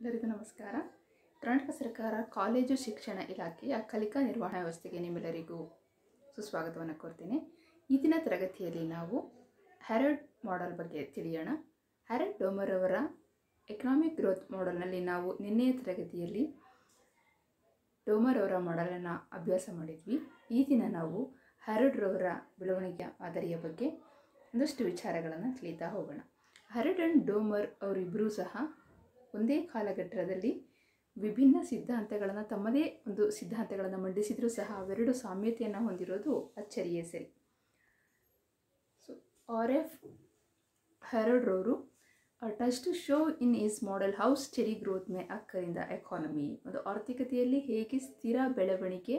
ಎಲ್ಲರಿಗೂ ನಮಸ್ಕಾರ ಕರ್ನಾಟಕ ಸರ್ಕಾರ ಕಾಲೇಜು ಶಿಕ್ಷಣ ಇಲಾಖೆಯ ಕಲಿಕಾ ನಿರ್ವಹಣಾ ವ್ಯವಸ್ಥೆಗೆ ನಿಮ್ಮೆಲ್ಲರಿಗೂ ಸುಸ್ವಾಗತವನ್ನು ಕೋರ್ತೀನಿ ಈ ದಿನ ತರಗತಿಯಲ್ಲಿ ನಾವು ಹ್ಯಾರಡ್ ಮಾಡೆಲ್ ಬಗ್ಗೆ ತಿಳಿಯೋಣ ಹ್ಯಾರಡ್ ಡೋಮರ್ ಅವರ ಎಕನಾಮಿಕ್ ಗ್ರೋತ್ ಮಾಡೆಲ್ನಲ್ಲಿ ನಾವು ನಿನ್ನೆಯ ತರಗತಿಯಲ್ಲಿ ಡೋಮರ್ ಅವರ ಮಾಡೆಲನ್ನು ಅಭ್ಯಾಸ ಮಾಡಿದ್ವಿ ಈ ದಿನ ನಾವು ಹ್ಯಾರಡ್ ರವರ ಬೆಳವಣಿಗೆಯ ಮಾದರಿಯ ಬಗ್ಗೆ ಒಂದಷ್ಟು ವಿಚಾರಗಳನ್ನು ತಿಳಿತಾ ಹೋಗೋಣ ಹ್ಯಾರಡ್ ಆ್ಯಂಡ್ ಡೋಮರ್ ಅವರಿಬ್ಬರೂ ಸಹ ಒಂದೇ ಕಾಲಘಟ್ಟದಲ್ಲಿ ವಿಭಿನ್ನ ಸಿದ್ಧಾಂತಗಳನ್ನು ತಮ್ಮದೇ ಒಂದು ಸಿದ್ಧಾಂತಗಳನ್ನು ಮಂಡಿಸಿದರೂ ಸಹ ಅವೆರಡು ಸಾಮ್ಯತೆಯನ್ನು ಹೊಂದಿರೋದು ಅಚ್ಚರಿಯೇ ಸರಿ ಸೊ ಆರ್ ಎಫ್ ಹ್ಯಾರಡ್ ರವರು touch to show in is model how steady growth may occur in the economy ಒಂದು ಆರ್ಥಿಕತೆಯಲ್ಲಿ ಹೇಗೆ ಸ್ಥಿರ ಬೆಳವಣಿಗೆ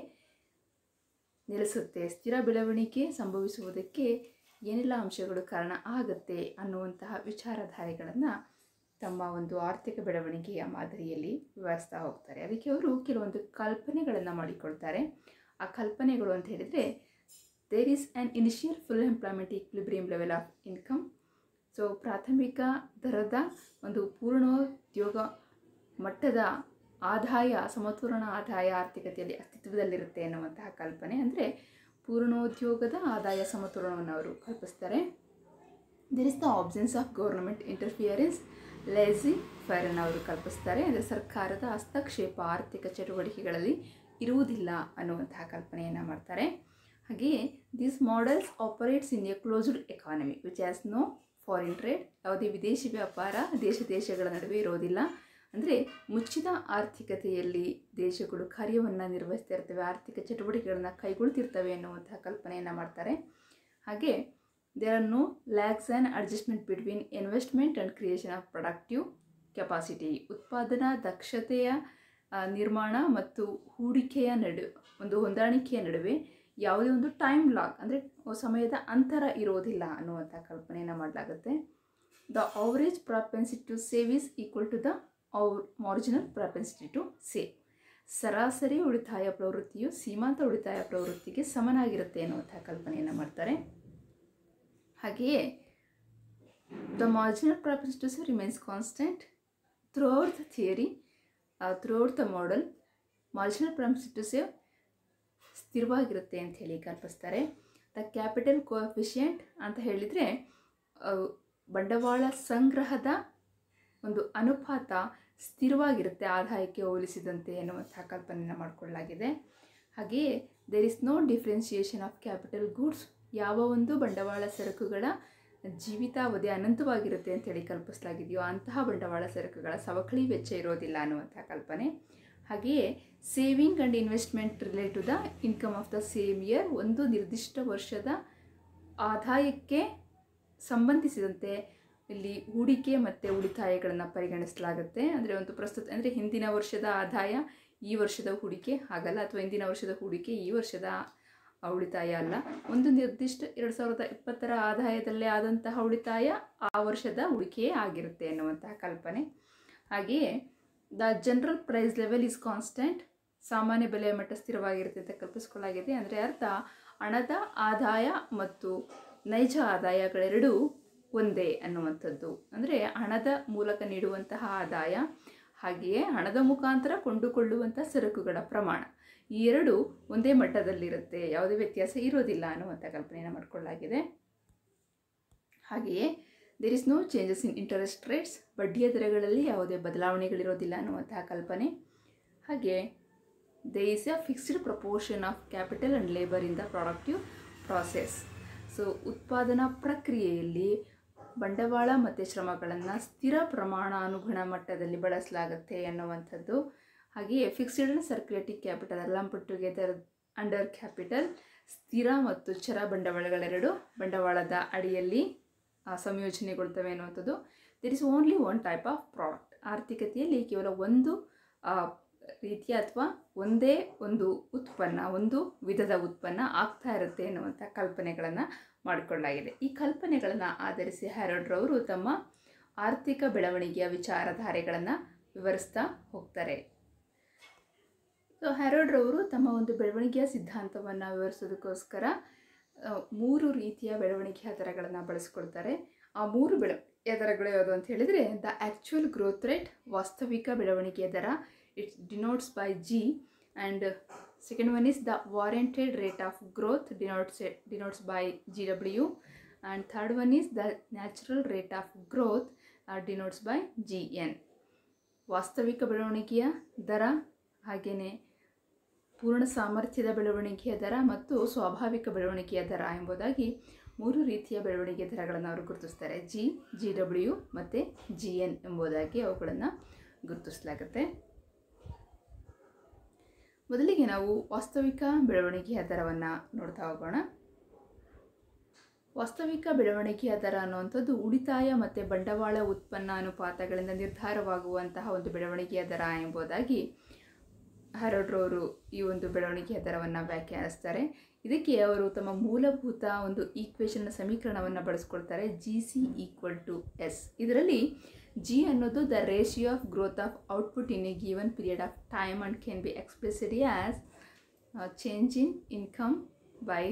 ನೆಲೆಸುತ್ತೆ ಸ್ಥಿರ ಬೆಳವಣಿಗೆ ಸಂಭವಿಸುವುದಕ್ಕೆ ಏನೆಲ್ಲ ಅಂಶಗಳು ಕಾರಣ ಆಗುತ್ತೆ ಅನ್ನುವಂತಹ ವಿಚಾರಧಾರೆಗಳನ್ನು ತಮ್ಮ ಒಂದು ಆರ್ಥಿಕ ಬೆಳವಣಿಗೆಯ ಮಾದರಿಯಲ್ಲಿ ವಿವರಿಸ್ತಾ ಹೋಗ್ತಾರೆ ಅದಕ್ಕೆ ಅವರು ಕೆಲವೊಂದು ಕಲ್ಪನೆಗಳನ್ನು ಮಾಡಿಕೊಳ್ತಾರೆ ಆ ಕಲ್ಪನೆಗಳು ಅಂತ ಹೇಳಿದರೆ there is an initial full employment equilibrium level of income so ಪ್ರಾಥಮಿಕ ದರದ ಒಂದು ಪೂರ್ಣೋದ್ಯೋಗ ಮಟ್ಟದ ಆದಾಯ ಸಮತೋಲನ ಆದಾಯ ಆರ್ಥಿಕತೆಯಲ್ಲಿ ಅಸ್ತಿತ್ವದಲ್ಲಿರುತ್ತೆ ಅನ್ನುವಂತಹ ಕಲ್ಪನೆ ಅಂದರೆ ಪೂರ್ಣೋದ್ಯೋಗದ ಆದಾಯ ಸಮತೋಲನವನ್ನು ಅವರು ಕಲ್ಪಿಸ್ತಾರೆ there is the absence of government interference laissez ಫೈರನ್ನು ಅವರು ಕಲ್ಪಿಸ್ತಾರೆ ಅಂದರೆ ಸರ್ಕಾರದ ಹಸ್ತಕ್ಷೇಪ ಆರ್ಥಿಕ ಚಟುವಟಿಕೆಗಳಲ್ಲಿ ಇರುವುದಿಲ್ಲ ಅನ್ನುವಂತಹ ಕಲ್ಪನೆಯನ್ನು ಮಾಡ್ತಾರೆ ಹಾಗೆಯೇ this models operates in a closed economy which has no foreign trade ಯಾವುದೇ ವಿದೇಶಿ ವ್ಯಾಪಾರ ದೇಶ ದೇಶಗಳ ನಡುವೆ ಇರೋದಿಲ್ಲ ಅಂದರೆ ಮುಚ್ಚಿದ ಆರ್ಥಿಕತೆಯಲ್ಲಿ ದೇಶಗಳು ಕಾರ್ಯವನ್ನು ನಿರ್ವಹಿಸ್ತಾ ಇರ್ತವೆ ಆರ್ಥಿಕ ಚಟುವಟಿಕೆಗಳನ್ನು ಕೈಗೊಳ್ತಿರ್ತವೆ ಅನ್ನುವಂತಹ ಕಲ್ಪನೆಯನ್ನು ಮಾಡ್ತಾರೆ ಹಾಗೆ there are no lags and adjustment between investment and creation of productive capacity ಉತ್ಪಾದನಾ ದಕ್ಷತೆಯ ನಿರ್ಮಾಣ ಮತ್ತು ಹೂಡಿಕೆಯ ನಡು ಒಂದು ಹೊಂದಾಣಿಕೆಯ ನಡುವೆ ಯಾವುದೇ ಒಂದು ಟೈಮ್ ಲಾಗ್ ಅಂದರೆ ಸಮಯದ ಅಂತರ ಇರೋದಿಲ್ಲ ಅನ್ನುವಂಥ ಕಲ್ಪನೆಯನ್ನು ಮಾಡಲಾಗುತ್ತೆ the average propensity to save is equal to the or marginal propensity to save ಸರಾಸರಿ ಉಳಿತಾಯ ಪ್ರವೃತ್ತಿಯು ಸೀಮಾಂತ ಉಳಿತಾಯ ಪ್ರವೃತ್ತಿಗೆ ಸಮನಾಗಿರುತ್ತೆ ಅನ್ನುವಂಥ ಕಲ್ಪನೆಯನ್ನು ಮಾಡ್ತಾರೆ ಹಾಗೆಯೇ the marginal property to save remains constant throughout the theory throughout the model marginal property to save ಸ್ಥಿರವಾಗಿರುತ್ತೆ ಅಂತ ಹೇಳಿ ಕಲ್ಪಿಸ್ತಾರೆ ದ ಕ್ಯಾಪಿಟಲ್ ಕೋಎಫಿಷಿಯಂಟ್ ಅಂತ ಹೇಳಿದರೆ ಬಂಡವಾಳ ಸಂಗ್ರಹದ ಒಂದು ಅನುಪಾತ ಸ್ಥಿರವಾಗಿರುತ್ತೆ ಆದಾಯಕ್ಕೆ ಹೋಲಿಸಿದಂತೆ ಎನ್ನುವಂತಹ ಕಲ್ಪನೆಯನ್ನು ಮಾಡಿಕೊಳ್ಳಲಾಗಿದೆ ಹಾಗೆಯೇ there is no differentiation of capital goods ಯಾವ ಒಂದು ಬಂಡವಾಳ ಸರಕುಗಳ ಜೀವಿತಾವಧಿ ಅನಂತವಾಗಿರುತ್ತೆ ಅಂತೇಳಿ ಕಲ್ಪಿಸಲಾಗಿದೆಯೋ ಅಂತಹ ಬಂಡವಾಳ ಸರಕುಗಳ ಸವಕಳಿ ವೆಚ್ಚ ಇರೋದಿಲ್ಲ ಅನ್ನುವಂಥ ಕಲ್ಪನೆ ಹಾಗೆಯೇ saving and investment relate to the income of the same year ಒಂದು ನಿರ್ದಿಷ್ಟ ವರ್ಷದ ಆದಾಯಕ್ಕೆ ಸಂಬಂಧಿಸಿದಂತೆ ಇಲ್ಲಿ ಹೂಡಿಕೆ ಮತ್ತು ಉಳಿತಾಯಗಳನ್ನು ಪರಿಗಣಿಸಲಾಗುತ್ತೆ ಅಂದರೆ ಒಂದು ಪ್ರಸ್ತುತ ಅಂದರೆ ಹಿಂದಿನ ವರ್ಷದ ಆದಾಯ ಈ ವರ್ಷದ ಹೂಡಿಕೆ ಹಾಗಲ್ಲ ಅಥವಾ ಹಿಂದಿನ ವರ್ಷದ ಹೂಡಿಕೆ ಈ ವರ್ಷದ ಉಳಿತಾಯ ಅಲ್ಲ ಒಂದು ನಿರ್ದಿಷ್ಟ ಎರಡು ಸಾವಿರದ ಇಪ್ಪತ್ತರ ಆದಾಯದಲ್ಲೇ ಆದಂತಹ ಉಳಿತಾಯ ಆ ವರ್ಷದ ಹೂಡಿಕೆಯೇ ಆಗಿರುತ್ತೆ ಎನ್ನುವಂತಹ ಕಲ್ಪನೆ ಹಾಗೆಯೇ the general price level is constant ಸಾಮಾನ್ಯ ಬೆಲೆಯ ಮಟ್ಟ ಸ್ಥಿರವಾಗಿರುತ್ತೆ ಅಂತ ಕಲ್ಪಿಸ್ಕೊಳ್ಳಾಗಿದೆ ಅಂದರೆ ಅರ್ಥ ಹಣದ ಆದಾಯ ಮತ್ತು ನೈಜ ಆದಾಯಗಳೆರಡೂ ಒಂದೇ ಅನ್ನುವಂಥದ್ದು ಅಂದರೆ ಹಣದ ಮೂಲಕ ನೀಡುವಂತಹ ಆದಾಯ ಹಾಗೆಯೇ ಹಣದ ಮುಖಾಂತರ ಕೊಂಡುಕೊಳ್ಳುವಂಥ ಸರಕುಗಳ ಪ್ರಮಾಣ ಈ ಎರಡು ಒಂದೇ ಮಟ್ಟದಲ್ಲಿರುತ್ತೆ ಯಾವುದೇ ವ್ಯತ್ಯಾಸ ಇರೋದಿಲ್ಲ ಅನ್ನುವಂಥ ಕಲ್ಪನೆಯನ್ನು ಮಾಡಿಕೊಳ್ಳಲಾಗಿದೆ ಹಾಗೆಯೇ there is no changes in interest rates ಬಡ್ಡಿಯ ದರಗಳಲ್ಲಿ ಯಾವುದೇ ಬದಲಾವಣೆಗಳಿರೋದಿಲ್ಲ ಅನ್ನುವಂತಹ ಕಲ್ಪನೆ ಹಾಗೆ there is a fixed proportion of capital and labour in the productive process so ಉತ್ಪಾದನಾ ಪ್ರಕ್ರಿಯೆಯಲ್ಲಿ ಬಂಡವಾಳ ಮತ್ತು ಶ್ರಮಗಳನ್ನು ಸ್ಥಿರ ಪ್ರಮಾಣ ಅನುಗುಣ ಮಟ್ಟದಲ್ಲಿ ಬಳಸಲಾಗುತ್ತೆ ಅನ್ನುವಂಥದ್ದು ಹಾಗೆಯೇ ಫಿಕ್ಸ್ಡ್ ಆ್ಯಂಡ್ ಸರ್ಕ್ಯುಲೇಟಿಂಗ್ ಕ್ಯಾಪಿಟಲ್ ಎಲ್ಲ ಪುಟ್ ಟುಗೆದರ್ ಅಂಡರ್ ಕ್ಯಾಪಿಟಲ್ ಸ್ಥಿರ ಮತ್ತು ಚರ ಬಂಡವಾಳಗಳೆರಡು ಬಂಡವಾಳದ ಅಡಿಯಲ್ಲಿ ಸಂಯೋಜನೆಗೊಳ್ತವೆ ಅನ್ನುವಂಥದ್ದು there is only one type of product ಆರ್ಥಿಕತೆಯಲ್ಲಿ ಕೇವಲ ಒಂದು ರೀತಿಯ ಅಥವಾ ಒಂದೇ ಒಂದು ಉತ್ಪನ್ನ ಒಂದು ವಿಧದ ಉತ್ಪನ್ನ ಆಗ್ತಾ ಇರುತ್ತೆ ಎನ್ನುವಂಥ ಕಲ್ಪನೆಗಳನ್ನು ಮಾಡಿಕೊಳ್ಳಲಾಗಿದೆ ಈ ಕಲ್ಪನೆಗಳನ್ನು ಆಧರಿಸಿ ಹ್ಯಾರೋಡ್ರವರು ತಮ್ಮ ಆರ್ಥಿಕ ಬೆಳವಣಿಗೆಯ ವಿಚಾರಧಾರೆಗಳನ್ನು ವಿವರಿಸ್ತಾ ಹೋಗ್ತಾರೆ ಸೊ ಹ್ಯಾರೋಡ್ರವರು ತಮ್ಮ ಒಂದು ಬೆಳವಣಿಗೆಯ ಸಿದ್ಧಾಂತವನ್ನು ವಿವರಿಸೋದಕ್ಕೋಸ್ಕರ ಮೂರು ರೀತಿಯ ಬೆಳವಣಿಗೆಯ ದರಗಳನ್ನು ಬಳಸ್ಕೊಳ್ತಾರೆ ಆ ಮೂರು ಬೆಳ ದರಗಳು ಯಾವುದು ಅಂತ ಹೇಳಿದರೆ ದ ಆ್ಯಕ್ಚುಯಲ್ ಗ್ರೋತ್ ರೇಟ್ ವಾಸ್ತವಿಕ ಬೆಳವಣಿಗೆಯ ದರ it's denotes by G and second one is the warranted rate of growth denotes denotes by G W and third one is the natural rate of growth denotes by G N ವಾಸ್ತವಿಕ ಬೆಳವಣಿಗೆಯ ದರ ಹಾಗೆಯೇ ಪೂರ್ಣ ಸಾಮರ್ಥ್ಯದ ಬೆಳವಣಿಗೆಯ ದರ ಮತ್ತು ಸ್ವಾಭಾವಿಕ ಬೆಳವಣಿಗೆಯ ದರ ಎಂಬುದಾಗಿ ಮೂರು ರೀತಿಯ ಬೆಳವಣಿಗೆ ದರಗಳನ್ನು ಅವರು ಗುರುತಿಸ್ತಾರೆ ಜಿ ಜಿ ಡಬ್ಲ್ಯೂ ಮತ್ತು ಜಿ ಎನ್ ಎಂಬುದಾಗಿ ಅವುಗಳನ್ನು ಗುರುತಿಸಲಾಗುತ್ತೆ ಮೊದಲಿಗೆ ನಾವು ವಾಸ್ತವಿಕ ಬೆಳವಣಿಗೆಯ ದರವನ್ನು ನೋಡ್ತಾ ಹೋಗೋಣ ವಾಸ್ತವಿಕ ಬೆಳವಣಿಗೆಯ ದರ ಅನ್ನುವಂಥದ್ದು ಉಳಿತಾಯ ಮತ್ತು ಬಂಡವಾಳ ಉತ್ಪನ್ನ ಅನುಪಾತಗಳಿಂದ ನಿರ್ಧಾರವಾಗುವಂತಹ ಒಂದು ಬೆಳವಣಿಗೆಯ ದರ ಎಂಬುದಾಗಿ ಹರಡ್ರವರು ಈ ಒಂದು ಬೆಳವಣಿಗೆಯ ದರವನ್ನು ವ್ಯಾಖ್ಯಾನಿಸ್ತಾರೆ ಇದಕ್ಕೆ ಅವರು ತಮ್ಮ ಮೂಲಭೂತ ಒಂದು ಈಕ್ವೇಷನ್ನ ಸಮೀಕರಣವನ್ನು ಬಳಸ್ಕೊಳ್ತಾರೆ G C equal to S ಇದರಲ್ಲಿ ಜಿ ಅನ್ನೋದು the ratio of growth of output in a given period of time and can be expressed as change in income by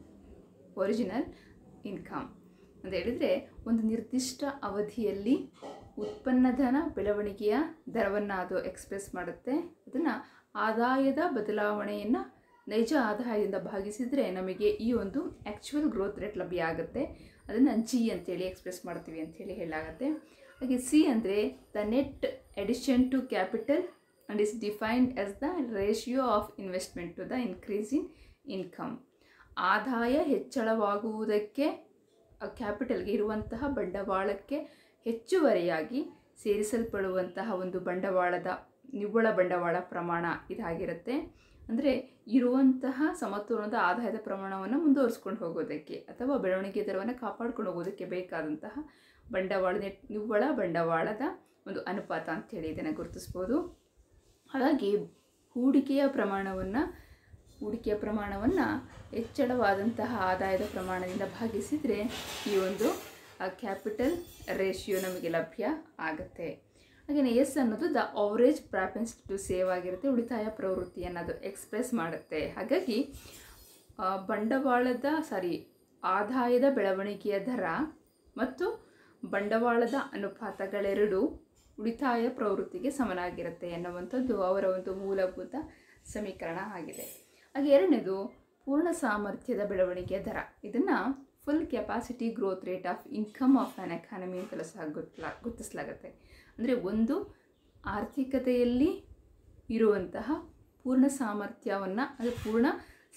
original income ಅಂತ ಹೇಳಿದರೆ ಒಂದು ನಿರ್ದಿಷ್ಟ ಅವಧಿಯಲ್ಲಿ ಉತ್ಪನ್ನದ ಬೆಳವಣಿಗೆಯ ದರವನ್ನು ಅದು ಎಕ್ಸ್ಪ್ರೆಸ್ ಮಾಡುತ್ತೆ ಅದನ್ನು ಆದಾಯದ ಬದಲಾವಣೆಯನ್ನು ನೈಜ ಆದಾಯದಿಂದ ಭಾಗಿಸಿದರೆ ನಮಗೆ ಈ ಒಂದು ಆ್ಯಕ್ಚುಯಲ್ ಗ್ರೋತ್ ರೇಟ್ ಲಭ್ಯ ಆಗುತ್ತೆ ಅದನ್ನು ಜಿ ಅಂತೇಳಿ ಎಕ್ಸ್ಪ್ರೆಸ್ ಮಾಡ್ತೀವಿ ಅಂಥೇಳಿ ಹೇಳಾಗುತ್ತೆ ಹಾಗೆ ಸಿ ಅಂದರೆ the net addition to capital and is defined as the ratio of investment to the increase in income ಆದಾಯ ಹೆಚ್ಚಳವಾಗುವುದಕ್ಕೆ ಕ್ಯಾಪಿಟಲ್ಗೆ ಇರುವಂತಹ ಬಂಡವಾಳಕ್ಕೆ ಹೆಚ್ಚುವರಿಯಾಗಿ ಸೇರಿಸಲ್ಪಡುವಂತಹ ಒಂದು ಬಂಡವಾಳದ ನಿವ್ವಳ ಬಂಡವಾಳ ಪ್ರಮಾಣ ಇದಾಗಿರುತ್ತೆ ಅಂದರೆ ಇರುವಂತಹ ಸಮತೋಲನದ ಆದಾಯದ ಪ್ರಮಾಣವನ್ನು ಮುಂದುವರಿಸ್ಕೊಂಡು ಹೋಗೋದಕ್ಕೆ ಅಥವಾ ಬೆಳವಣಿಗೆ ದರವನ್ನು ಕಾಪಾಡ್ಕೊಂಡು ಹೋಗೋದಕ್ಕೆ ಬೇಕಾದಂತಹ ಬಂಡವಾಳ ನೆಟ್ ನಿವ್ವಳ ಬಂಡವಾಳದ ಒಂದು ಅನುಪಾತ ಅಂತೇಳಿ ಇದನ್ನು ಗುರುತಿಸ್ಬೋದು ಹಾಗಾಗಿ ಹೂಡಿಕೆಯ ಪ್ರಮಾಣವನ್ನು ಹೂಡಿಕೆಯ ಪ್ರಮಾಣವನ್ನು ಹೆಚ್ಚಳವಾದಂತಹ ಆದಾಯದ ಪ್ರಮಾಣದಿಂದ ಭಾಗಿಸಿದರೆ ಈ ಒಂದು ಕ್ಯಾಪಿಟಲ್ ರೇಷಿಯೋ ನಮಗೆ ಲಭ್ಯ ಆಗುತ್ತೆ ಹಾಗೆಯೇ ಎಸ್ ಅನ್ನೋದು the average propensity to save ಆಗಿರುತ್ತೆ ಉಳಿತಾಯ ಪ್ರವೃತ್ತಿಯನ್ನು ಅದು ಎಕ್ಸ್ಪ್ರೆಸ್ ಮಾಡುತ್ತೆ ಹಾಗಾಗಿ ಆ, ಬಂಡವಾಳದ ಸಾರಿ ಆದಾಯದ ಬೆಳವಣಿಗೆಯ ದರ ಮತ್ತು ಬಂಡವಾಳದ ಅನುಪಾತಗಳೆರಡು ಉಳಿತಾಯ ಪ್ರವೃತ್ತಿಗೆ ಸಮನಾಗಿರುತ್ತೆ ಎನ್ನುವಂಥದ್ದು ಅವರ ಒಂದು ಮೂಲಭೂತ ಸಮೀಕರಣ ಆಗಿದೆ ಹಾಗೆ ಎರಡನೇದು ಪೂರ್ಣ ಸಾಮರ್ಥ್ಯದ ಬೆಳವಣಿಗೆಯ ದರ ಇದನ್ನು full capacity growth rate of income of an economy ಅಂತಲೂ ಸಹ ಗುರ್ತಲಾ ಗುರುತಿಸಲಾಗುತ್ತೆ ಅಂದರೆ ಒಂದು ಆರ್ಥಿಕತೆಯಲ್ಲಿ ಇರುವಂತಹ ಪೂರ್ಣ ಸಾಮರ್ಥ್ಯವನ್ನು ಅಂದರೆ ಪೂರ್ಣ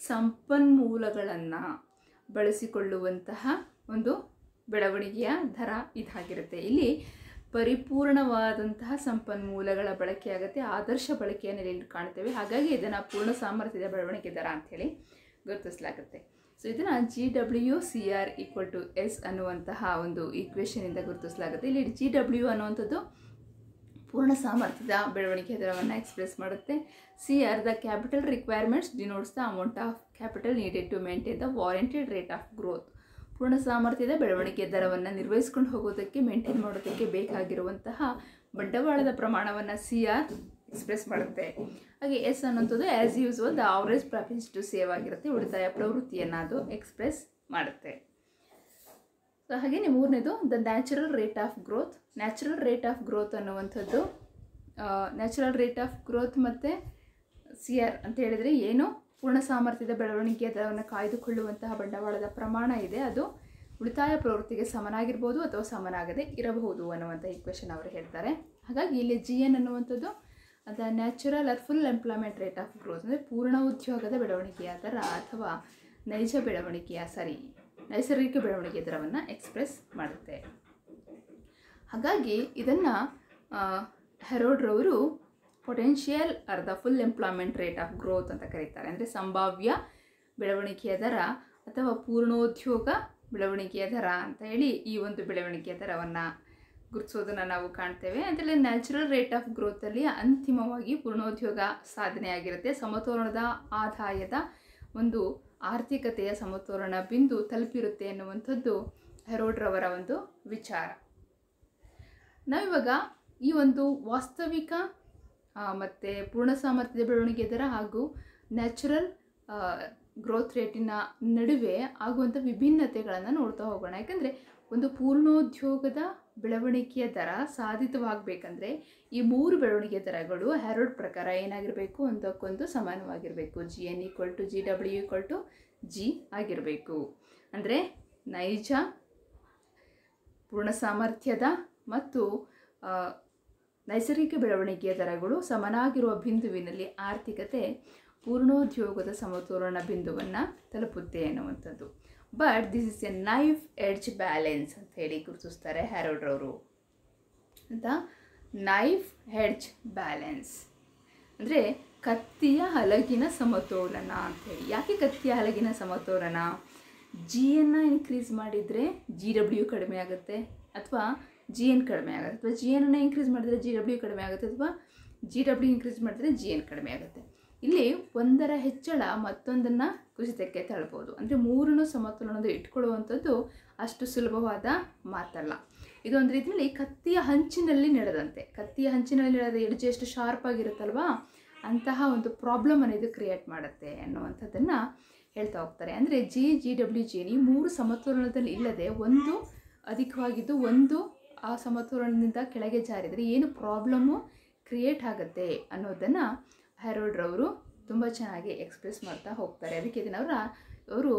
ಸಂಪನ್ಮೂಲಗಳನ್ನು ಬಳಸಿಕೊಳ್ಳುವಂತಹ ಒಂದು ಬೆಳವಣಿಗೆಯ ದರ ಇದಾಗಿರುತ್ತೆ ಇಲ್ಲಿ ಪರಿಪೂರ್ಣವಾದಂತಹ ಸಂಪನ್ಮೂಲಗಳ ಬಳಕೆಯಾಗುತ್ತೆ ಆದರ್ಶ ಬಳಕೆಯ ನೆಲೆಯಲ್ಲಿ ಕಾಣ್ತೇವೆ ಹಾಗಾಗಿ ಇದನ್ನು ಪೂರ್ಣ ಸಾಮರ್ಥ್ಯದ ಬೆಳವಣಿಗೆ ದರ ಅಂಥೇಳಿ ಗುರುತಿಸಲಾಗುತ್ತೆ ಸೊ ಇದನ್ನು G W C R equal to S ಅನ್ನುವಂತಹ ಒಂದು ಈಕ್ವೇಷನಿಂದ ಗುರುತಿಸಲಾಗುತ್ತೆ ಇಲ್ಲಿ ಜಿ ಡಬ್ಲ್ಯೂ ಅನ್ನುವಂಥದ್ದು ಪೂರ್ಣ ಸಾಮರ್ಥ್ಯದ ಬೆಳವಣಿಗೆ ದರವನ್ನು ಎಕ್ಸ್ಪ್ರೆಸ್ ಮಾಡುತ್ತೆ C R the capital requirements denotes the amount of capital needed to maintain the warranted rate of growth ಪೂರ್ಣ ಸಾಮರ್ಥ್ಯದ ಬೆಳವಣಿಗೆ ದರವನ್ನು ನಿರ್ವಹಿಸ್ಕೊಂಡು ಹೋಗೋದಕ್ಕೆ ಮೇಂಟೈನ್ ಮಾಡೋದಕ್ಕೆ ಬೇಕಾಗಿರುವಂತಹ ಬಂಡವಾಳದ ಪ್ರಮಾಣವನ್ನು ಸಿ ಆರ್ ಎಕ್ಸ್ಪ್ರೆಸ್ ಮಾಡುತ್ತೆ ಹಾಗೆ ಎಸ್ ಅನ್ನೋಂಥದ್ದು as usual the average profits to save ಆಗಿರುತ್ತೆ ಉಳಿತಾಯ ಪ್ರವೃತ್ತಿಯನ್ನು ಅದು ಎಕ್ಸ್ಪ್ರೆಸ್ ಮಾಡುತ್ತೆ ಸೊ ಹಾಗೆಯೇ ಮೂರನೇದು the natural rate of growth natural rate of growth ಅನ್ನುವಂಥದ್ದು ನ್ಯಾಚುರಲ್ ರೇಟ್ ಆಫ್ ಗ್ರೋತ್ ಮತ್ತು ಸಿ ಆರ್ ಅಂತ ಹೇಳಿದರೆ ಏನು ಪೂರ್ಣ ಸಾಮರ್ಥ್ಯದ ಬೆಳವಣಿಗೆಯ ದರವನ್ನು ಕಾಯ್ದುಕೊಳ್ಳುವಂತಹ ಬಂಡವಾಳದ ಪ್ರಮಾಣ ಇದೆ ಅದು ಉಳಿತಾಯ ಪ್ರವೃತ್ತಿಗೆ ಸಮನಾಗಿರ್ಬೋದು ಅಥವಾ ಸಮನಾಗದೆ ಇರಬಹುದು ಅನ್ನುವಂಥ ಈಕ್ವೇಷನ್ ಅವರು ಹೇಳ್ತಾರೆ ಹಾಗಾಗಿ ಇಲ್ಲಿ ಜಿ ಎನ್ ಅನ್ನುವಂಥದ್ದು the natural or full employment rate of growth ಅಂದರೆ ಪೂರ್ಣ ಉದ್ಯೋಗದ ಬೆಳವಣಿಗೆಯ ದರ ಅಥವಾ ನೈಜ ಬೆಳವಣಿಗೆಯ ಸರಿ ನೈಸರ್ಗಿಕ ಬೆಳವಣಿಗೆ ದರವನ್ನು ಎಕ್ಸ್ಪ್ರೆಸ್ ಮಾಡುತ್ತೆ ಹಾಗಾಗಿ ಇದನ್ನು ಹೆರೋಡ್ರವರು potential or the full employment rate of growth ಅಂತ ಕರೀತಾರೆ ಅಂದರೆ ಸಂಭಾವ್ಯ ಬೆಳವಣಿಗೆಯ ದರ ಅಥವಾ ಪೂರ್ಣೋದ್ಯೋಗ ಬೆಳವಣಿಗೆಯ ದರ ಅಂತ ಹೇಳಿ ಈ ಒಂದು ಬೆಳವಣಿಗೆಯ ದರವನ್ನು ಗುರುತಿಸೋದನ್ನು ನಾವು ಕಾಣ್ತೇವೆ ಅದರಲ್ಲಿ ನ್ಯಾಚುರಲ್ ರೇಟ್ ಆಫ್ ಗ್ರೋತಲ್ಲಿ ಅಂತಿಮವಾಗಿ ಪೂರ್ಣೋದ್ಯೋಗ ಸಾಧನೆ ಆಗಿರುತ್ತೆ ಸಮತೋಲನದ ಆದಾಯದ ಒಂದು ಆರ್ಥಿಕತೆಯ ಸಮತೋಲನ ಬಿಂದು ತಲುಪಿರುತ್ತೆ ಎನ್ನುವಂಥದ್ದು ಹೆರೋಡ್ರವರ ಒಂದು ವಿಚಾರ ನಾವಿವಾಗ ಈ ಒಂದು ವಾಸ್ತವಿಕ ಮತ್ತು ಪೂರ್ಣ ಸಾಮರ್ಥ್ಯದ ಬೆಳವಣಿಗೆ ದರ ಹಾಗೂ ನ್ಯಾಚುರಲ್ ಗ್ರೋತ್ ರೇಟಿನ ನಡುವೆ ಆಗುವಂಥ ವಿಭಿನ್ನತೆಗಳನ್ನು ನೋಡ್ತಾ ಹೋಗೋಣ ಯಾಕಂದರೆ ಒಂದು ಪೂರ್ಣೋದ್ಯೋಗದ ಬೆಳವಣಿಗೆಯ ದರ ಸಾಧಿತವಾಗಬೇಕಂದ್ರೆ ಈ ಮೂರು ಬೆಳವಣಿಗೆ ದರಗಳು ಹ್ಯಾರೋಡ್ ಪ್ರಕಾರ ಏನಾಗಿರಬೇಕು ಒಂದಕ್ಕೊಂದು ಸಮಾನವಾಗಿರಬೇಕು G N equal to G W equal to G ಆಗಿರಬೇಕು ಅಂದರೆ ನೈಜ ಪೂರ್ಣ ಸಾಮರ್ಥ್ಯದ ಮತ್ತು ಆ, ನೈಸರ್ಗಿಕ ಬೆಳವಣಿಗೆಯ ದರಗಳು ಸಮನಾಗಿರುವ ಬಿಂದುವಿನಲ್ಲಿ ಆರ್ಥಿಕತೆ ಪೂರ್ಣೋದ್ಯೋಗದ ಸಮತೋಲನ ಬಿಂದುವನ್ನು ತಲುಪುತ್ತೆ ಅನ್ನುವಂಥದ್ದು but this is a knife edge balance ಅಂತ ಹೇಳಿ ಗುರುತಿಸ್ತಾರೆ ಹ್ಯಾರೋಡ್ರವರು ಅಂತ ನೈಫ್ ಹೆಡ್ಜ್ ಬ್ಯಾಲೆನ್ಸ್ ಅಂದರೆ ಕತ್ತಿಯ ಹಲಗಿನ ಸಮತೋಲನ ಅಂಥೇಳಿ ಯಾಕೆ ಕತ್ತಿಯ ಹಲಗಿನ ಸಮತೋಲನ ಜಿಯನ್ನು ಇನ್ಕ್ರೀಸ್ ಮಾಡಿದರೆ ಜಿ ಡಬ್ಲ್ಯೂ ಕಡಿಮೆ ಆಗುತ್ತೆ ಅಥವಾ ಜಿ ಎನ್ ಕಡಿಮೆ ಆಗುತ್ತೆ ಅಥವಾ ಜಿ ಎನ್ನ ಇನ್ಕ್ರೀಸ್ ಮಾಡಿದರೆ ಜಿ ಡಬ್ಲ್ಯೂ ಕಡಿಮೆ ಆಗುತ್ತೆ ಅಥವಾ ಜಿ ಡಬ್ಲ್ಯೂ ಇನ್ಕ್ರೀಸ್ ಮಾಡಿದರೆ ಜಿ ಎನ್ ಕಡಿಮೆ ಆಗುತ್ತೆ ಇಲ್ಲಿ ಒಂದರ ಹೆಚ್ಚಳ ಮತ್ತೊಂದನ್ನು ಕುಸಿತಕ್ಕೆ ತಳ್ಬೋದು ಅಂದರೆ ಮೂರನ್ನು ಸಮತೋಲನದ ಇಟ್ಕೊಳ್ಳುವಂಥದ್ದು ಅಷ್ಟು ಸುಲಭವಾದ ಮಾತಲ್ಲ ಇದೊಂದು ರೀತಿಯಲ್ಲಿ ಕತ್ತಿಯ ಹಂಚಿನಲ್ಲಿ ನಡೆದಂತೆ ಕತ್ತಿಯ ಹಂಚಿನಲ್ಲಿ ನಡೆದ ಎಡ್ಜ್ ಎಷ್ಟು ಶಾರ್ಪ್ ಆಗಿರುತ್ತಲ್ವಾ ಅಂತಹ ಒಂದು ಪ್ರಾಬ್ಲಮ್ ಅನ್ನೋದು ಕ್ರಿಯೇಟ್ ಮಾಡುತ್ತೆ ಅನ್ನುವಂಥದ್ದನ್ನು ಹೇಳ್ತಾ ಹೋಗ್ತಾರೆ ಅಂದರೆ ಜಿ ಜಿ ಡಬ್ಲ್ಯೂ ಜಿ ಈ ಮೂರು ಸಮತೋಲನದಲ್ಲಿ ಇಲ್ಲದೆ ಒಂದು ಅಧಿಕವಾಗಿದ್ದು ಒಂದು ಆ ಸಮತೋಲನದಿಂದ ಕೆಳಗೆ ಜಾರಿದರೆ ಏನು ಪ್ರಾಬ್ಲಮ್ಮು ಕ್ರಿಯೇಟ್ ಆಗುತ್ತೆ ಅನ್ನೋದನ್ನು ಹ್ಯಾರೋಡ್ರವರು ತುಂಬ ಚೆನ್ನಾಗಿ ಎಕ್ಸ್ಪ್ರೆಸ್ ಮಾಡ್ತಾ ಹೋಗ್ತಾರೆ ಅದಕ್ಕೆ ಇದನ್ನು ಅವರ ಅವರು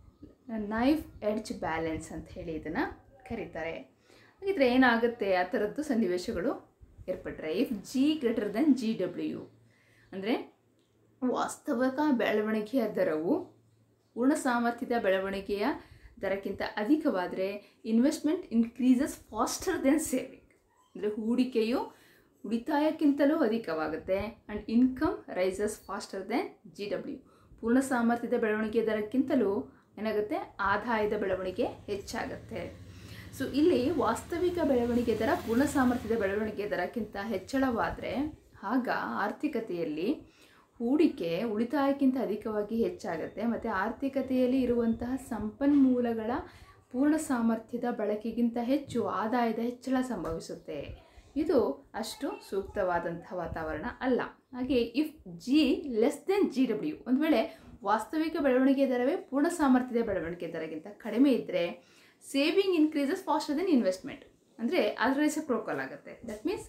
ನೈಫ್ ಎಡ್ಜ್ ಬ್ಯಾಲೆನ್ಸ್ ಅಂತ ಹೇಳಿ ಇದನ್ನು ಕರೀತಾರೆ ಹಾಗಿದ್ರೆ ಏನಾಗುತ್ತೆ ಆ ಥರದ್ದು ಸನ್ನಿವೇಶಗಳು ಏರ್ಪಟ್ಟರೆ if G greater than G W ಅಂದರೆ ವಾಸ್ತವಿಕ ಬೆಳವಣಿಗೆಯ ದರವು ಪೂರ್ಣ ಸಾಮರ್ಥ್ಯದ ಬೆಳವಣಿಗೆಯ ದರಕ್ಕಿಂತ ಅಧಿಕವಾದರೆ investment increases faster than saving ಅಂದರೆ ಹೂಡಿಕೆಯು ಉಳಿತಾಯಕ್ಕಿಂತಲೂ ಅಧಿಕವಾಗುತ್ತೆ and income rises faster than G W ಪೂರ್ಣ ಸಾಮರ್ಥ್ಯದ ಬೆಳವಣಿಗೆ ದರಕ್ಕಿಂತಲೂ ಏನಾಗುತ್ತೆ ಆದಾಯದ ಬೆಳವಣಿಗೆ ಹೆಚ್ಚಾಗುತ್ತೆ ಸೊ ಇಲ್ಲಿ ವಾಸ್ತವಿಕ ಬೆಳವಣಿಗೆ ದರ ಪೂರ್ಣ ಸಾಮರ್ಥ್ಯದ ಬೆಳವಣಿಗೆ ದರಕ್ಕಿಂತ ಹೆಚ್ಚಳವಾದರೆ ಆಗ ಆರ್ಥಿಕತೆಯಲ್ಲಿ ಹೂಡಿಕೆ ಉಳಿತಾಯಕ್ಕಿಂತ ಅಧಿಕವಾಗಿ ಹೆಚ್ಚಾಗುತ್ತೆ ಮತ್ತು ಆರ್ಥಿಕತೆಯಲ್ಲಿ ಇರುವಂತಹ ಸಂಪನ್ಮೂಲಗಳ ಪೂರ್ಣ ಸಾಮರ್ಥ್ಯದ ಬಳಕೆಗಿಂತ ಹೆಚ್ಚು ಆದಾಯದ ಹೆಚ್ಚಳ ಸಂಭವಿಸುತ್ತೆ ಇದು ಅಷ್ಟು ಸೂಕ್ತವಾದಂಥ ವಾತಾವರಣ ಅಲ್ಲ ಹಾಗೆ if G less than G W ಒಂದು ವೇಳೆ ವಾಸ್ತವಿಕ ಬೆಳವಣಿಗೆ ದರವೇ ಪೂರ್ಣ ಸಾಮರ್ಥ್ಯದ ಬೆಳವಣಿಗೆ ದರಗಿಂತ ಕಡಿಮೆ ಇದ್ದರೆ saving increases faster than investment ಅಂದರೆ ಅದರ ರೆಸಿಪ್ರೋಕಲ್ ಆಗುತ್ತೆ ದಟ್ ಮೀನ್ಸ್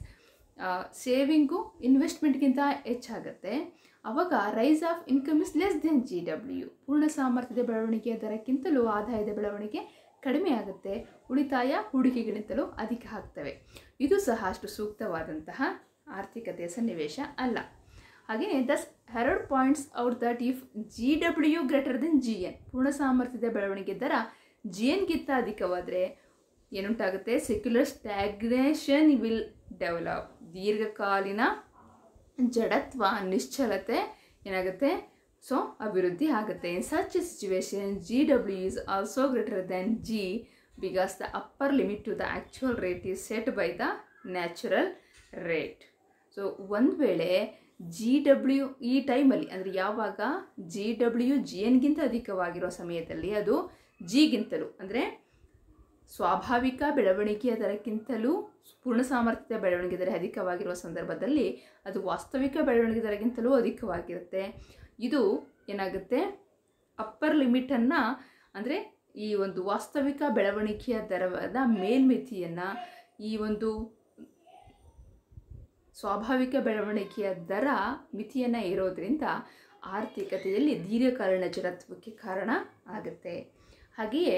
ಸೇವಿಂಗು ಇನ್ವೆಸ್ಟ್ಮೆಂಟ್ಗಿಂತ ಹೆಚ್ಚಾಗುತ್ತೆ ಅವಾಗ rise of income is less than G W ಪೂರ್ಣ ಸಾಮರ್ಥ್ಯದ ಬೆಳವಣಿಗೆಯ ದರಕ್ಕಿಂತಲೂ ಆದಾಯದ ಬೆಳವಣಿಗೆ ಕಡಿಮೆ ಆಗುತ್ತೆ ಉಳಿತಾಯ ಹೂಡಿಕೆಗಿಂತಲೂ ಅಧಿಕ ಆಗ್ತವೆ ಇದು ಸಹ ಅಷ್ಟು ಸೂಕ್ತವಾದಂತಹ ಆರ್ಥಿಕತೆಯ ಸನ್ನಿವೇಶ ಅಲ್ಲ ಹಾಗೆಯೇ thus Harrod points out that if G W greater than G N ಪೂರ್ಣ ಸಾಮರ್ಥ್ಯದ ಬೆಳವಣಿಗೆ ದರ ಜಿ ಎನ್ಗಿಂತ ಅಧಿಕವಾದರೆ ಏನುಂಟಾಗುತ್ತೆ ಸೆಕ್ಯುಲರ್ ಸ್ಟ್ಯಾಗ್ನೇಷನ್ ವಿಲ್ ಡೆವಲಪ್ ದೀರ್ಘಕಾಲೀನ ಜಡತ್ವ ನಿಶ್ಚಲತೆ ಏನಾಗುತ್ತೆ ಸೊ ಅಭಿವೃದ್ಧಿ ಆಗುತ್ತೆ in such situation G W is also greater than G because the upper limit to the actual rate is set by the natural rate so ಒಂದು ವೇಳೆ ಜಿ ಡಬ್ಲ್ಯೂ ಈ ಟೈಮಲ್ಲಿ ಅಂದರೆ ಯಾವಾಗ ಜಿ ಡಬ್ಲ್ಯೂ ಜಿ ಎನ್ಗಿಂತ ಅಧಿಕವಾಗಿರೋ ಸಮಯದಲ್ಲಿ ಅದು ಜಿಗಿಂತಲೂ ಅಂದರೆ ಸ್ವಾಭಾವಿಕ ಬೆಳವಣಿಗೆಯ ದರಕ್ಕಿಂತಲೂ ಪೂರ್ಣ ಸಾಮರ್ಥ್ಯದ ಬೆಳವಣಿಗೆ ದರ ಅಧಿಕವಾಗಿರುವ ಸಂದರ್ಭದಲ್ಲಿ ಅದು ವಾಸ್ತವಿಕ ಬೆಳವಣಿಗೆ ದರಕ್ಕಿಂತಲೂ ಅಧಿಕವಾಗಿರುತ್ತೆ ಇದು ಏನಾಗುತ್ತೆ ಅಪ್ಪರ್ ಲಿಮಿಟನ್ನು ಅಂದರೆ ಈ ಒಂದು ವಾಸ್ತವಿಕ ಬೆಳವಣಿಗೆಯ ದರದ ಮೇಲ್ಮಿತಿಯನ್ನು ಈ ಒಂದು ಸ್ವಾಭಾವಿಕ ಬೆಳವಣಿಗೆಯ ದರ ಮಿತಿಯನ್ನು ಇರೋದ್ರಿಂದ ಆರ್ಥಿಕತೆಯಲ್ಲಿ ದೀರ್ಘಕಾಲೀನ ಜಡತ್ವಕ್ಕೆ ಕಾರಣ ಆಗುತ್ತೆ ಹಾಗೆಯೇ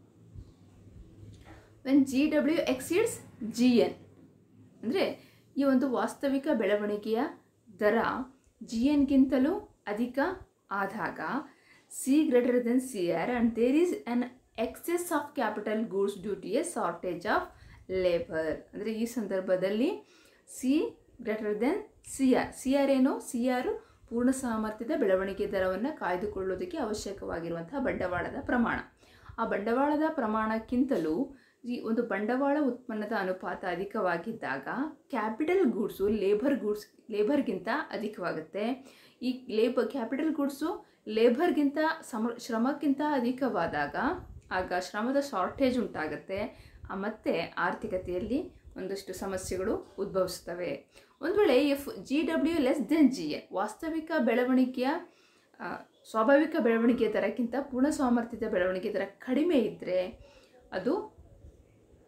when G W exceeds G N ಅಂದರೆ ಈ ಒಂದು ವಾಸ್ತವಿಕ ಬೆಳವಣಿಗೆಯ ದರ ಜಿ ಎನ್ಗಿಂತಲೂ ಅಧಿಕ ಆದಾಗ C greater than C R and there is an excess of capital goods due to a shortage of labour ಅಂದರೆ ಈ ಸಂದರ್ಭದಲ್ಲಿ C greater than C R C R ಏನು ಸಿ ಆರ್ ಪೂರ್ಣ ಸಾಮರ್ಥ್ಯದ ಬೆಳವಣಿಗೆ ದರವನ್ನು ಕಾಯ್ದುಕೊಳ್ಳೋದಕ್ಕೆ ಅವಶ್ಯಕವಾಗಿರುವಂತಹ ಬಂಡವಾಳದ ಪ್ರಮಾಣ ಆ ಬಂಡವಾಳದ ಪ್ರಮಾಣಕ್ಕಿಂತಲೂ ಈ ಒಂದು ಬಂಡವಾಳ ಉತ್ಪನ್ನದ ಅನುಪಾತ ಅಧಿಕವಾಗಿದ್ದಾಗ ಕ್ಯಾಪಿಟಲ್ ಗೂಡ್ಸು ಲೇಬರ್ ಗೂಡ್ಸ್ ಲೇಬರ್ಗಿಂತ ಅಧಿಕವಾಗುತ್ತೆ ಈ ಲೇಬರ್ ಕ್ಯಾಪಿಟಲ್ ಗೂಡ್ಸು ಲೇಬರ್ಗಿಂತ ಸಮ ಶ್ರಮಕ್ಕಿಂತ ಅಧಿಕವಾದಾಗ ಆಗ ಶ್ರಮದ ಶಾರ್ಟೇಜ್ ಉಂಟಾಗುತ್ತೆ ಆ ಮತ್ತೆ ಆರ್ಥಿಕತೆಯಲ್ಲಿ ಒಂದಷ್ಟು ಸಮಸ್ಯೆಗಳು ಉದ್ಭವಿಸ್ತವೆ ಒಂದು ವೇಳೆ if G W less than G N ವಾಸ್ತವಿಕ ಬೆಳವಣಿಗೆಯ ಆ, ಸ್ವಾಭಾವಿಕ ಬೆಳವಣಿಗೆ ದರಕ್ಕಿಂತ ಪೂರ್ಣ ಸಾಮರ್ಥ್ಯದ ಬೆಳವಣಿಗೆ ದರ ಕಡಿಮೆ ಇದ್ದರೆ ಅದು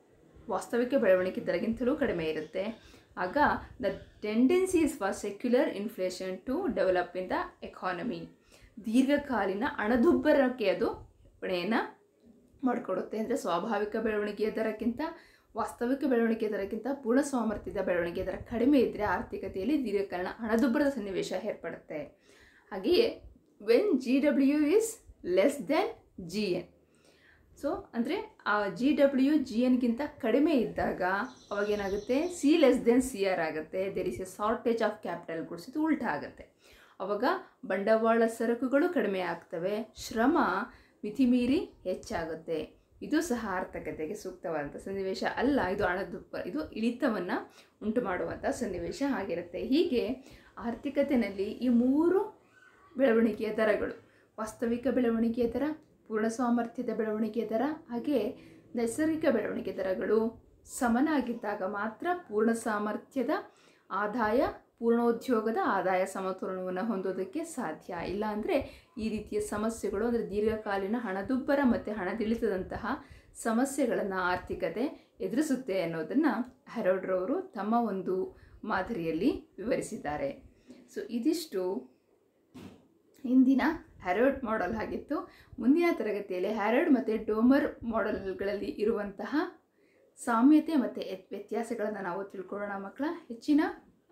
ವಾಸ್ತವಿಕ ಬೆಳವಣಿಗೆ ದರಗಿಂತಲೂ ಕಡಿಮೆ ಇರುತ್ತೆ ಆಗ the tendencies for secular inflation to develop in the economy ದೀರ್ಘಕಾಲೀನ ಹಣದುಬ್ಬರಕ್ಕೆ ಅದು ಹೊಣೆಯನ್ನು ಮಾಡಿಕೊಡುತ್ತೆ ಅಂದರೆ ಸ್ವಾಭಾವಿಕ ಬೆಳವಣಿಗೆಯ ದರಕ್ಕಿಂತ ವಾಸ್ತವಿಕ ಬೆಳವಣಿಗೆ ದರಕ್ಕಿಂತ ಪೂರ್ಣ ಸಾಮರ್ಥ್ಯದ ಬೆಳವಣಿಗೆ ದರ ಕಡಿಮೆ ಇದ್ದರೆ ಆರ್ಥಿಕತೆಯಲ್ಲಿ ದೀರ್ಘಕಾಲೀನ ಹಣದುಬ್ಬರದ ಸನ್ನಿವೇಶ ಏರ್ಪಡುತ್ತೆ ಹಾಗೆಯೇ when G W is less than G N so ಅಂದರೆ ಆ ಜಿ ಡಬ್ಲ್ಯೂ ಜಿ ಎನ್ಗಿಂತ ಕಡಿಮೆ ಇದ್ದಾಗ ಅವಾಗೇನಾಗುತ್ತೆ C less than C R ಆಗುತ್ತೆ there is a shortage of capital goods ಇದು ಉಲ್ಟಾ ಆಗುತ್ತೆ ಅವಾಗ ಬಂಡವಾಳ ಸರಕುಗಳು ಕಡಿಮೆ ಆಗ್ತವೆ ಶ್ರಮ ಮಿತಿಮೀರಿ ಹೆಚ್ಚಾಗುತ್ತೆ ಇದು ಸಹ ಆರ್ಥಿಕತೆಗೆ ಸೂಕ್ತವಾದಂಥ ಸನ್ನಿವೇಶ ಅಲ್ಲ ಇದು ಹಣದುಬ್ಬ ಇದು ಇಳಿತವನ್ನು ಉಂಟು ಮಾಡುವಂಥ ಸನ್ನಿವೇಶ ಆಗಿರುತ್ತೆ ಹೀಗೆ ಆರ್ಥಿಕತೆಯಲ್ಲಿ ಈ ಮೂರು ಬೆಳವಣಿಗೆಯ ದರಗಳು ವಾಸ್ತವಿಕ ಬೆಳವಣಿಗೆಯ ದರ ಪೂರ್ಣ ಸಾಮರ್ಥ್ಯದ ಬೆಳವಣಿಗೆಯ ದರ ಹಾಗೆ ನೈಸರ್ಗಿಕ ಬೆಳವಣಿಗೆ ದರಗಳು ಸಮನಾಗಿದ್ದಾಗ ಮಾತ್ರ ಪೂರ್ಣ ಸಾಮರ್ಥ್ಯದ ಆದಾಯ ಪೂರ್ಣೋದ್ಯೋಗದ ಆದಾಯ ಸಮತೋಲನವನ್ನು ಹೊಂದೋದಕ್ಕೆ ಸಾಧ್ಯ ಇಲ್ಲ ಅಂದರೆ ಈ ರೀತಿಯ ಸಮಸ್ಯೆಗಳು ಅಂದರೆ ದೀರ್ಘಕಾಲೀನ ಹಣದುಬ್ಬರ ಮತ್ತು ಹಣದಿಳಿತದಂತಹ ಸಮಸ್ಯೆಗಳನ್ನು ಆರ್ಥಿಕತೆ ಎದುರಿಸುತ್ತೆ ಅನ್ನೋದನ್ನು ಹೆರೋಡ್ರವರು ತಮ್ಮ ಒಂದು ಮಾದರಿಯಲ್ಲಿ ವಿವರಿಸಿದ್ದಾರೆ ಸೊ ಇದಿಷ್ಟು ಇಂದಿನ ಹ್ಯಾರೋಡ್ ಮಾಡೆಲ್ ಆಗಿತ್ತು ಮುಂದಿನ ತರಗತಿಯಲ್ಲಿ ಹ್ಯಾರೋಡ್ ಮತ್ತು ಡೋಮರ್ ಮಾಡೆಲ್ಗಳಲ್ಲಿ ಇರುವಂತಹ ಸಾಮ್ಯತೆ ಮತ್ತು ವ್ಯತ್ಯಾಸಗಳನ್ನು ನಾವು ತಿಳ್ಕೊಳ್ಳೋಣ ಮಕ್ಕಳ ಹೆಚ್ಚಿನ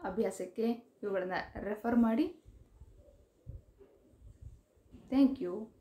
ಅಭ್ಯಾಸಕ್ಕೆ ಇವುಗಳನ್ನು ರೆಫರ್ ಮಾಡಿ ಥ್ಯಾಂಕ್ ಯು